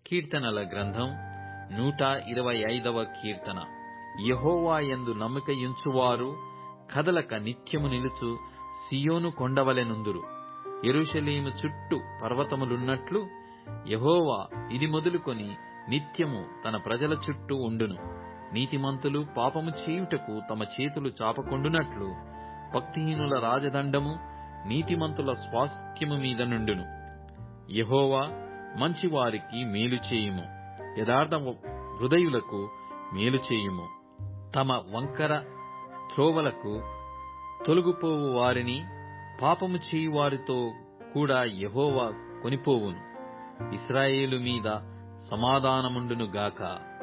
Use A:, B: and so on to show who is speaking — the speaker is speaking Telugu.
A: కీర్తనల గ్రంథం నూట ఇరవై ఐదవ కీర్తన యహోవా యందు నమ్మకయుంచువారు కదలక నిత్యము నిలుచు సియోను కొండవలెనుందురు యెరూషలేము చుట్టూ పర్వతములున్నట్లు యహోవా ఇది మొదలుకొని నిత్యము తన ప్రజల చుట్టూ ఉండును నీతిమంతులు పాపము చేయుటకు తమ చేతులు చాపకుండునట్లు భక్తిహీనుల రాజదండము నీతిమంతుల స్వాస్థ్యము మీద నుండును యహోవా మంచివారికి మేలు చేయుము యథార్థ హృదయులకు మేలు చేయుము తమ వంకర త్రోవలకు తొలగిపోవు వారిని పాపము చేయు వారితో కూడా యహోవా కొనిపోవును ఇస్రాయేలు మీద సమాధానముండును గాక